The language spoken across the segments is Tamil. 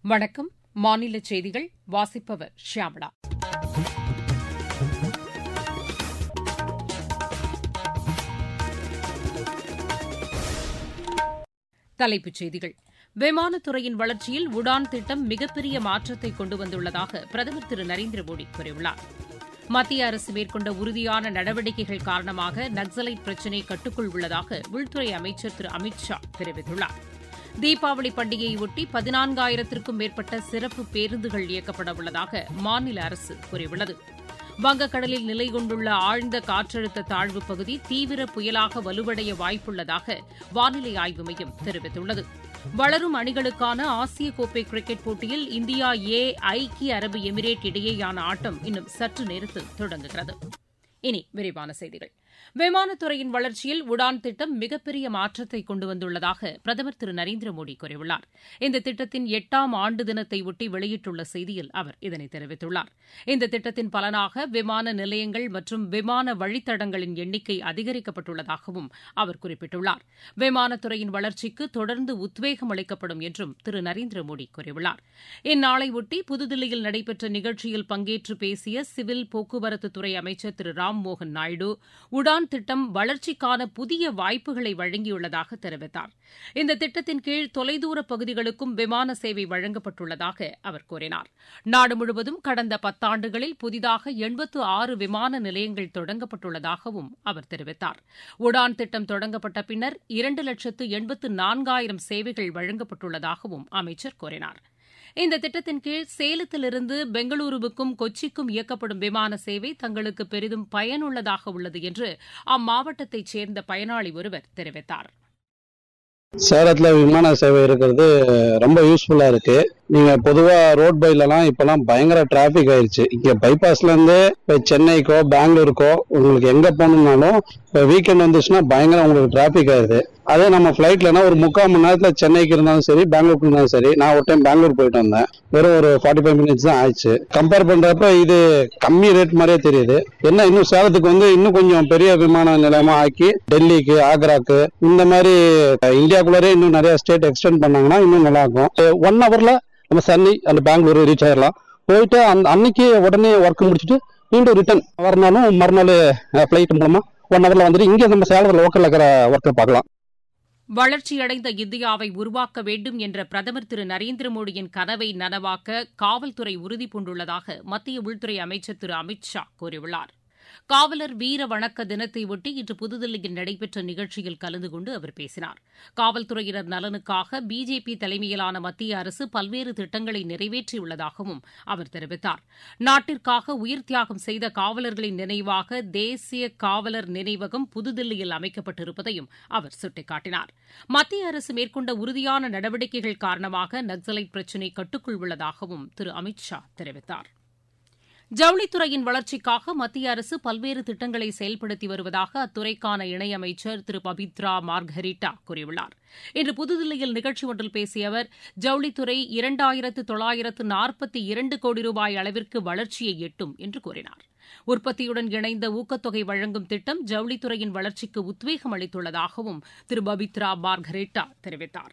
வணக்கம் மாநில செய்திகள் வாசிப்பவர் ஷியாமளா தலைப்புச் செய்திகள் விமானத்துறையின் வளர்ச்சியில் உடான் திட்டம் மிகப்பெரிய மாற்றத்தை கொண்டு வந்துள்ளதாக பிரதமர் திரு நரேந்திர மோடி கூறியுள்ளார் மத்திய அரசு மேற்கொண்ட உறுதியான நடவடிக்கைகள் காரணமாக நக்ஸலைட் பிரச்சினை கட்டுக்குள் உள்ளதாக உள்துறை அமைச்சர் திரு அமித் ஷா தெரிவித்துள்ளார் தீபாவளி பண்டிகையொட்டி பதினான்காயிரத்திற்கும் மேற்பட்ட சிறப்பு பேருந்துகள் இயக்கப்பட உள்ளதாக மாநில அரசு கூறியுள்ளது வங்கக்கடலில் நிலை கொண்டுள்ள ஆழ்ந்த காற்றழுத்த தாழ்வுப் பகுதி தீவிர புயலாக வலுவடைய வாய்ப்புள்ளதாக வானிலை ஆய்வு மையம் தெரிவித்துள்ளது வளரும் அணிகளுக்கான ஆசிய கோப்பை கிரிக்கெட் போட்டியில் இந்தியா ஏ ஐக்கிய அரபு எமிரேட் இடையேயான ஆட்டம் இன்னும் சற்று நேரத்தில் தொடங்குகிறது இனி விரிவான செய்திகள் விமானத்துறையின் வளர்ச்சியில் உடான் திட்டம் மிகப்பெரிய மாற்றத்தை கொண்டு வந்துள்ளதாக பிரதமர் திரு நரேந்திர மோடி கூறியுள்ளார் இந்த திட்டத்தின் எட்டாம் ஆண்டு தினத்தை ஒட்டி வெளியிட்டுள்ள செய்தியில் அவர் இதனை தெரிவித்துள்ளார் இந்த திட்டத்தின் பலனாக விமான நிலையங்கள் மற்றும் விமான வழித்தடங்களின் எண்ணிக்கை அதிகரிக்கப்பட்டுள்ளதாகவும் அவர் குறிப்பிட்டுள்ளார் விமானத்துறையின் வளர்ச்சிக்கு தொடர்ந்து உத்வேகம் அளிக்கப்படும் என்றும் திரு நரேந்திர மோடி கூறியுள்ளார் இந்நாளையொட்டி புதுதில்லியில் நடைபெற்ற நிகழ்ச்சியில் பங்கேற்று பேசிய சிவில் போக்குவரத்துத்துறை அமைச்சர் திரு ராம்மோகன் நாயுடு உடான் திட்டம் வளர்ச்சிக்கான புதிய வாய்ப்புகளை வழங்கியுள்ளதாக தெரிவித்தார் இந்த திட்டத்தின் கீழ் தொலைதூர பகுதிகளுக்கும் விமான சேவை வழங்கப்பட்டுள்ளதாக அவர் கூறினார் நாடு முழுவதும் கடந்த பத்தாண்டுகளில் புதிதாக எண்பத்து ஆறு விமான நிலையங்கள் தொடங்கப்பட்டுள்ளதாகவும் அவர் தெரிவித்தார் உடான் திட்டம் தொடங்கப்பட்ட பின்னர் இரண்டு லட்சத்து எண்பத்து நான்காயிரம் சேவைகள் வழங்கப்பட்டுள்ளதாகவும் அமைச்சர் கூறினார் இந்த திட்டத்தின் கீழ் சேலத்திலிருந்து பெங்களூருவுக்கும் கொச்சிக்கும் இயக்கப்படும் விமான சேவை தங்களுக்கு பெரிதும் பயனுள்ளதாக உள்ளது என்று அம்மாவட்டத்தைச் சேர்ந்த பயனாளி ஒருவர் தெரிவித்தார் சேலத்துல விமான சேவை இருக்கிறது ரொம்ப யூஸ்ஃபுல்லா இருக்கு நீங்க பொதுவா ரோட் பைலலாம் இப்பெல்லாம் பயங்கர டிராபிக் ஆயிருச்சு இங்க பைபாஸ்ல இருந்து இப்ப சென்னைக்கோ பெங்களூருக்கோ உங்களுக்கு எங்க போகணும்னாலும் இப்ப வீக்கெண்ட் வந்துச்சுன்னா பயங்கர உங்களுக்கு டிராபிக் ஆயிருது அதே நம்ம ஃபிளைட்லனா ஒரு முக்கால் மணி நேரத்துல சென்னைக்கு இருந்தாலும் சரி பெங்களூருக்கு இருந்தாலும் சரி நான் ஒரு டைம் பெங்களூர் போயிட்டு வந்தேன் வெறும் ஒரு ஃபார்ட்டி ஃபைவ் மினிட்ஸ் தான் ஆயிடுச்சு கம்பேர் பண்றப்ப இது கம்மி ரேட் மாதிரியே தெரியுது என்ன இன்னும் சேலத்துக்கு வந்து இன்னும் கொஞ்சம் பெரிய விமான நிலையமா ஆக்கி டெல்லிக்கு ஆக்ராக்கு இந்த மாதிரி இந்தியாக்குள்ளரே இன்னும் நிறைய ஸ்டேட் எக்ஸ்டெண்ட் பண்ணாங்கன்னா இன்னும் நல்லா இருக்கும் ஒன் ஹவர்ல நம்ம சென்னை அந்த பெங்களூரு ரீச் ஆயிடலாம் போயிட்டு அந்த அன்னைக்கு உடனே ஒர்க் முடிச்சுட்டு மீண்டும் ரிட்டர்ன் வரனாலும் மறுநாள் ஃபிளைட் மூலமா ஒன் ஹவர்ல வந்துட்டு இங்கே நம்ம சேலத்தில் லோக்கல்ல இருக்கிற ஒர்க்கை பார்க்கலாம் வளர்ச்சியடைந்த இந்தியாவை உருவாக்க வேண்டும் என்ற பிரதமர் திரு நரேந்திர மோடியின் கனவை நனவாக்க காவல்துறை உறுதிபூண்டுள்ளதாக மத்திய உள்துறை அமைச்சர் திரு அமித் ஷா கூறியுள்ளார் காவலர் வீர வணக்க தினத்தையொட்டி இன்று புதுதில்லியில் நடைபெற்ற நிகழ்ச்சியில் கலந்து கொண்டு அவர் பேசினார் காவல்துறையினர் நலனுக்காக பிஜேபி தலைமையிலான மத்திய அரசு பல்வேறு திட்டங்களை நிறைவேற்றியுள்ளதாகவும் அவர் தெரிவித்தார் நாட்டிற்காக உயிர் தியாகம் செய்த காவலர்களின் நினைவாக தேசிய காவலர் நினைவகம் புதுதில்லியில் அமைக்கப்பட்டிருப்பதையும் அவர் சுட்டிக்காட்டினார் மத்திய அரசு மேற்கொண்ட உறுதியான நடவடிக்கைகள் காரணமாக நக்ஸலைட் பிரச்சினை கட்டுக்குள் உள்ளதாகவும் திரு அமித் ஷா தெரிவித்தார் ஜவுளித்துறையின் வளர்ச்சிக்காக மத்திய அரசு பல்வேறு திட்டங்களை செயல்படுத்தி வருவதாக அத்துறைக்கான இணையமைச்சர் திரு பபித்ரா மார்கரிட்டா கூறியுள்ளார் இன்று புதுதில்லியில் நிகழ்ச்சி ஒன்றில் பேசிய அவர் ஜவுளித்துறை இரண்டாயிரத்து தொள்ளாயிரத்து நாற்பத்தி இரண்டு கோடி ரூபாய் அளவிற்கு வளர்ச்சியை எட்டும் என்று கூறினார் உற்பத்தியுடன் இணைந்த ஊக்கத்தொகை வழங்கும் திட்டம் ஜவுளித்துறையின் வளர்ச்சிக்கு உத்வேகம் அளித்துள்ளதாகவும் திரு பபித்ரா மார்கரிட்டா தெரிவித்தாா்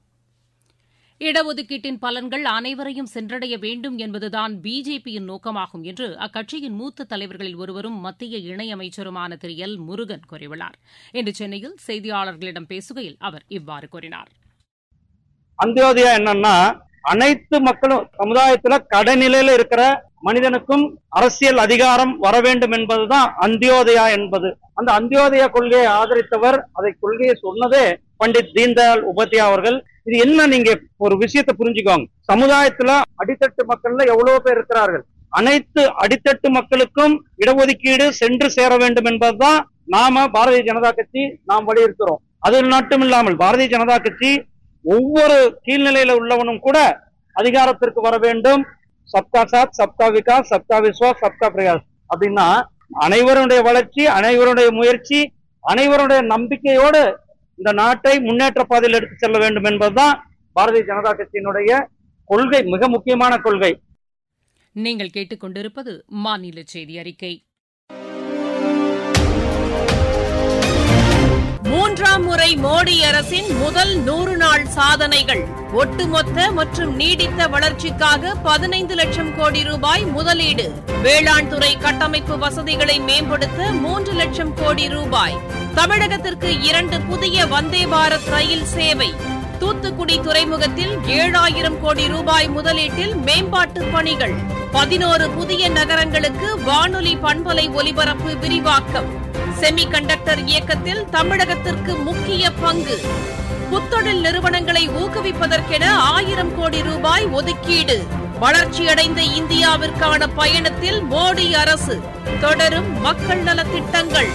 இடஒதுக்கீட்டின் பலன்கள் அனைவரையும் சென்றடைய வேண்டும் என்பதுதான் பிஜேபியின் நோக்கமாகும் என்று அக்கட்சியின் மூத்த தலைவர்களில் ஒருவரும் மத்திய இணையமைச்சருமான திரு எல் முருகன் கூறியுள்ளார் இன்று சென்னையில் செய்தியாளர்களிடம் பேசுகையில் அவர் இவ்வாறு கூறினார் அந்தியோதயா என்னன்னா அனைத்து மக்களும் சமுதாயத்துல கடைநிலையில இருக்கிற மனிதனுக்கும் அரசியல் அதிகாரம் வர வேண்டும் என்பதுதான் அந்தியோதயா என்பது அந்த அந்தியோதயா கொள்கையை ஆதரித்தவர் அதை கொள்கையை சொன்னதே பண்டிட் தீன்தயாள் உபாத்யா அவர்கள் இது என்ன நீங்க ஒரு விஷயத்தை புரிஞ்சுக்கோங்க சமுதாயத்துல அடித்தட்டு மக்கள்ல எவ்வளவு பேர் இருக்கிறார்கள் அனைத்து அடித்தட்டு மக்களுக்கும் இடஒதுக்கீடு சென்று சேர வேண்டும் என்பதுதான் நாம பாரதிய ஜனதா கட்சி நாம் வலியுறுத்துறோம் அது மட்டும் இல்லாமல் பாரதிய ஜனதா கட்சி ஒவ்வொரு கீழ்நிலையில உள்ளவனும் கூட அதிகாரத்திற்கு வர வேண்டும் சப்கா சாத் சப்கா விகாஸ் சப்கா விஸ்வாஸ் சப்கா பிரயாஸ் அப்படின்னா அனைவருடைய வளர்ச்சி அனைவருடைய முயற்சி அனைவருடைய நம்பிக்கையோடு இந்த நாட்டை முன்னேற்ற பாதையில் எடுத்து செல்ல வேண்டும் என்பதுதான் பாரதிய ஜனதா கட்சியினுடைய கொள்கை மிக முக்கியமான கொள்கை நீங்கள் கேட்டுக்கொண்டிருப்பது மாநில செய்தி அறிக்கை மூன்றாம் மூன்றாம் முறை மோடி அரசின் முதல் நூறு நாள் சாதனைகள் ஒட்டுமொத்த மற்றும் நீடித்த வளர்ச்சிக்காக பதினைந்து லட்சம் கோடி ரூபாய் முதலீடு வேளாண் துறை கட்டமைப்பு வசதிகளை மேம்படுத்த மூன்று லட்சம் கோடி ரூபாய் தமிழகத்திற்கு இரண்டு புதிய வந்தே பாரத் ரயில் சேவை தூத்துக்குடி துறைமுகத்தில் ஏழாயிரம் கோடி ரூபாய் முதலீட்டில் மேம்பாட்டு பணிகள் பதினோரு புதிய நகரங்களுக்கு வானொலி பண்பலை ஒலிபரப்பு விரிவாக்கம் செமி கண்டக்டர் இயக்கத்தில் தமிழகத்திற்கு முக்கிய பங்கு புத்தொழில் நிறுவனங்களை ஊக்குவிப்பதற்கென ஆயிரம் கோடி ரூபாய் ஒதுக்கீடு வளர்ச்சியடைந்த இந்தியாவிற்கான பயணத்தில் மோடி அரசு தொடரும் மக்கள் நலத்திட்டங்கள்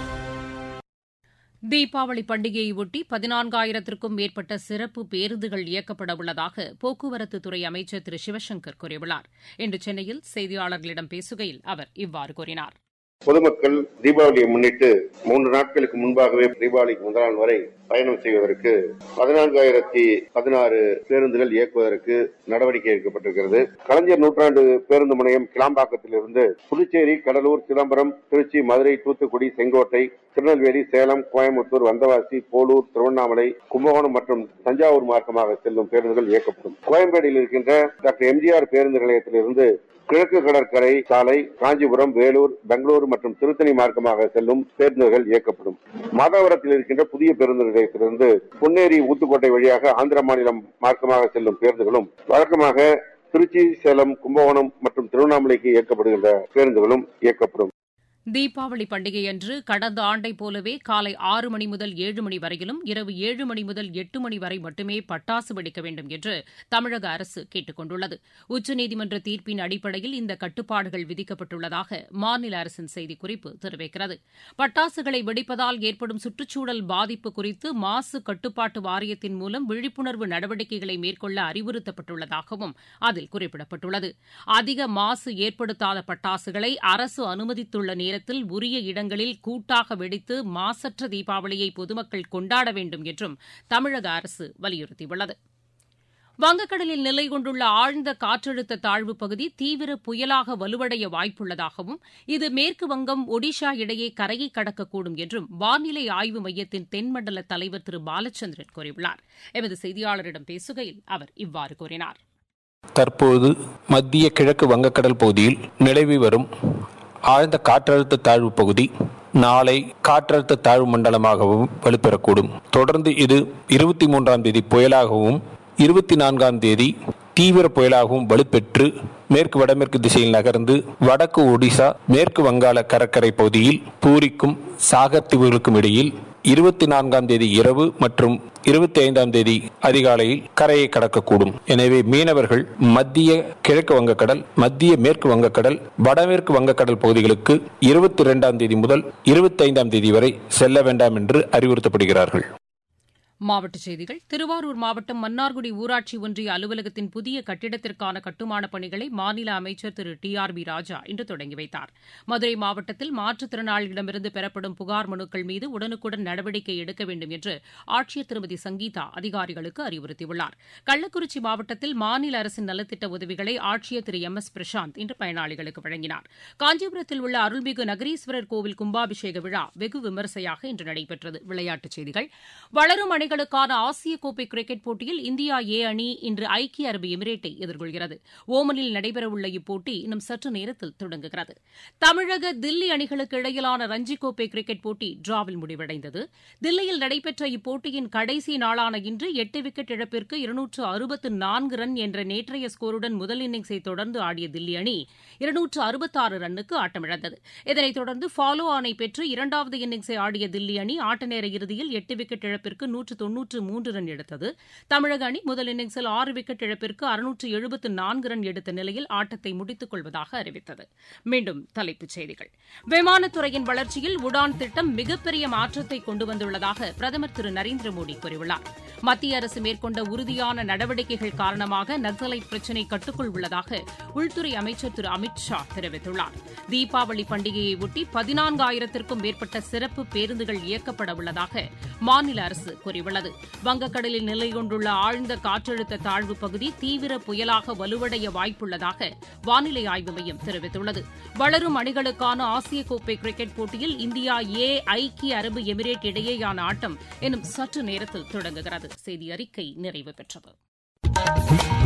தீபாவளி பண்டிகையை ஒட்டி பதினான்காயிரத்திற்கும் மேற்பட்ட சிறப்பு பேருந்துகள் இயக்கப்பட உள்ளதாக போக்குவரத்து துறை அமைச்சர் திரு சிவசங்கர் கூறியுள்ளார் இன்று சென்னையில் செய்தியாளர்களிடம் பேசுகையில் அவர் இவ்வாறு கூறினார் பொதுமக்கள் தீபாவளியை முன்னிட்டு மூன்று நாட்களுக்கு முன்பாகவே தீபாவளிக்கு முதல் நாள் வரை பயணம் செய்வதற்கு பதினான்காயிரத்தி பதினாறு பேருந்துகள் இயக்குவதற்கு நடவடிக்கை எடுக்கப்பட்டிருக்கிறது கலைஞர் நூற்றாண்டு பேருந்து முனையம் கிளாம்பாக்கத்திலிருந்து புதுச்சேரி கடலூர் சிதம்பரம் திருச்சி மதுரை தூத்துக்குடி செங்கோட்டை திருநெல்வேலி சேலம் கோயம்புத்தூர் வந்தவாசி போலூர் திருவண்ணாமலை கும்பகோணம் மற்றும் தஞ்சாவூர் மார்க்கமாக செல்லும் பேருந்துகள் இயக்கப்படும் கோயம்பேடியில் இருக்கின்ற டாக்டர் எம்ஜிஆர் பேருந்து நிலையத்திலிருந்து கிழக்கு கடற்கரை சாலை காஞ்சிபுரம் வேலூர் பெங்களூரு மற்றும் திருத்தணி மார்க்கமாக செல்லும் பேருந்துகள் இயக்கப்படும் மாதவரத்தில் இருக்கின்ற புதிய பேருந்து நிலையத்திலிருந்து பொன்னேரி ஊத்துக்கோட்டை வழியாக ஆந்திர மாநிலம் மார்க்கமாக செல்லும் பேருந்துகளும் வழக்கமாக திருச்சி சேலம் கும்பகோணம் மற்றும் திருவண்ணாமலைக்கு இயக்கப்படுகின்ற பேருந்துகளும் இயக்கப்படும் தீபாவளி பண்டிகையன்று கடந்த ஆண்டைப் போலவே காலை ஆறு மணி முதல் ஏழு மணி வரையிலும் இரவு ஏழு மணி முதல் எட்டு மணி வரை மட்டுமே பட்டாசு வெடிக்க வேண்டும் என்று தமிழக அரசு கேட்டுக் கொண்டுள்ளது உச்சநீதிமன்ற தீர்ப்பின் அடிப்படையில் இந்த கட்டுப்பாடுகள் விதிக்கப்பட்டுள்ளதாக மாநில அரசின் செய்திக்குறிப்பு தெரிவிக்கிறது பட்டாசுகளை வெடிப்பதால் ஏற்படும் சுற்றுச்சூழல் பாதிப்பு குறித்து மாசு கட்டுப்பாட்டு வாரியத்தின் மூலம் விழிப்புணர்வு நடவடிக்கைகளை மேற்கொள்ள அறிவுறுத்தப்பட்டுள்ளதாகவும் அதில் குறிப்பிடப்பட்டுள்ளது அதிக மாசு ஏற்படுத்தாத பட்டாசுகளை அரசு அனுமதித்துள்ள நேரத்தில் நேரத்தில் உரிய இடங்களில் கூட்டாக வெடித்து மாசற்ற தீபாவளியை பொதுமக்கள் கொண்டாட வேண்டும் என்றும் தமிழக அரசு வலியுறுத்தியுள்ளது வங்கக்கடலில் நிலை கொண்டுள்ள ஆழ்ந்த காற்றழுத்த தாழ்வு பகுதி தீவிர புயலாக வலுவடைய வாய்ப்புள்ளதாகவும் இது மேற்கு வங்கம் ஒடிஷா இடையே கரையை கடக்கக்கூடும் என்றும் வானிலை ஆய்வு மையத்தின் தென்மண்டல தலைவர் திரு பாலச்சந்திரன் கூறியுள்ளார் எமது செய்தியாளரிடம் பேசுகையில் அவர் இவ்வாறு கூறினார் தற்போது மத்திய கிழக்கு வங்கக்கடல் பகுதியில் நிலவி வரும் ஆழ்ந்த காற்றழுத்த தாழ்வு பகுதி நாளை காற்றழுத்த தாழ்வு மண்டலமாகவும் வலுப்பெறக்கூடும் தொடர்ந்து இது இருபத்தி மூன்றாம் தேதி புயலாகவும் இருபத்தி நான்காம் தேதி தீவிர புயலாகவும் வலுப்பெற்று மேற்கு வடமேற்கு திசையில் நகர்ந்து வடக்கு ஒடிசா மேற்கு வங்காள கடற்கரை பகுதியில் பூரிக்கும் சாகர் தீவுகளுக்கும் இடையில் இருபத்தி நான்காம் தேதி இரவு மற்றும் இருபத்தி ஐந்தாம் தேதி அதிகாலையில் கரையை கடக்கக்கூடும் எனவே மீனவர்கள் மத்திய கிழக்கு வங்கக்கடல் மத்திய மேற்கு வங்கக்கடல் வடமேற்கு வங்கக்கடல் பகுதிகளுக்கு இருபத்தி இரண்டாம் தேதி முதல் இருபத்தி ஐந்தாம் தேதி வரை செல்ல வேண்டாம் என்று அறிவுறுத்தப்படுகிறார்கள் மாவட்டச் செய்திகள் திருவாரூர் மாவட்டம் மன்னார்குடி ஊராட்சி ஒன்றிய அலுவலகத்தின் புதிய கட்டிடத்திற்கான கட்டுமானப் பணிகளை மாநில அமைச்சர் Thiru T R B Raja இன்று தொடங்கி வைத்தார் மதுரை மாவட்டத்தில் மாற்றுத்திறனாளிகளிடமிருந்து பெறப்படும் புகார் மனுக்கள் மீது உடனுக்குடன் நடவடிக்கை எடுக்க வேண்டும் என்று ஆட்சியர் திருமதி சங்கீதா அதிகாரிகளுக்கு அறிவுறுத்தியுள்ளார் கள்ளக்குறிச்சி மாவட்டத்தில் மாநில அரசின் நலத்திட்ட உதவிகளை ஆட்சியர் திரு எம் எஸ் பிரசாந்த் இன்று பயனாளிகளுக்கு வழங்கினார் காஞ்சிபுரத்தில் உள்ள அருள்மிகு நகரீஸ்வரர் கோவில் கும்பாபிஷேக விழா வெகு விமரிசையாக இன்று நடைபெற்றது விளையாட்டுச் செய்திகள் வளரும் அணிகளுக்கான ஆசிய கோப்பை கிரிக்கெட் போட்டியில் இந்தியா ஏ அணி இன்று ஐக்கிய அரபு எமிரேட்டை எதிர்கொள்கிறது ஓமனில் நடைபெறவுள்ள இப்போட்டி இன்னும் சற்று நேரத்தில் தொடங்குகிறது தமிழக தில்லி அணிகளுக்கு இடையிலான ரஞ்சி கோப்பை கிரிக்கெட் போட்டி டிராவில் முடிவடைந்தது தில்லியில் நடைபெற்ற இப்போட்டியின் கடைசி நாளான இன்று எட்டு விக்கெட் இழப்பிற்கு இருநூற்று அறுபத்து நான்கு ரன் என்ற நேற்றைய ஸ்கோருடன் முதல் இன்னிங்ஸை தொடர்ந்து ஆடிய தில்லி அணி இருநூற்று அறுபத்தாறு ரன்னுக்கு ஆட்டமிழந்தது இதனைத் தொடர்ந்து ஃபாலோ ஆனை பெற்று இரண்டாவது இன்னிங்ஸை ஆடிய தில்லி அணி ஆட்ட நேர இறுதியில் எட்டு விக்கெட் இழப்பிற்கு நூற்று தொன்னூற்று மூன்று ரன் எடுத்தது தமிழக அணி முதல் இன்னிங்ஸில் ஆறு விக்கெட் இழப்பிற்கு அறுநூற்று எழுபத்து நான்கு ரன் எடுத்த நிலையில் ஆட்டத்தை முடித்துக் கொள்வதாக அறிவித்தது மீண்டும் தலைப்புச் செய்திகள் விமானத்துறையின் வளர்ச்சியில் உடான் திட்டம் மிகப்பெரிய மாற்றத்தை கொண்டு வந்துள்ளதாக பிரதமர் திரு நரேந்திர மோடி கூறியுள்ளார் மத்திய அரசு மேற்கொண்ட உறுதியான நடவடிக்கைகள் காரணமாக நக்சலைட் பிரச்சினை கட்டுக்குள் உள்ளதாக உள்துறை அமைச்சர் திரு அமித் ஷா தெரிவித்துள்ளார் தீபாவளி பண்டிகையை ஒட்டி பதினான்காயிரத்திற்கும் மேற்பட்ட சிறப்பு பேருந்துகள் இயக்கப்பட உள்ளதாக மாநில அரசு கூறியுள்ளது உயர்ந்துள்ளது வங்கக்கடலில் நிலை கொண்டுள்ள ஆழ்ந்த காற்றழுத்த தாழ்வு பகுதி தீவிர புயலாக வலுவடைய வாய்ப்புள்ளதாக வானிலை ஆய்வு மையம் தெரிவித்துள்ளது வளரும் அணிகளுக்கான ஆசிய கோப்பை கிரிக்கெட் போட்டியில் இந்தியா ஏ ஐக்கிய அரபு எமிரேட் இடையேயான ஆட்டம் இன்னும் சற்று நேரத்தில் தொடங்குகிறது செய்தி அறிக்கை நிறைவு பெற்றது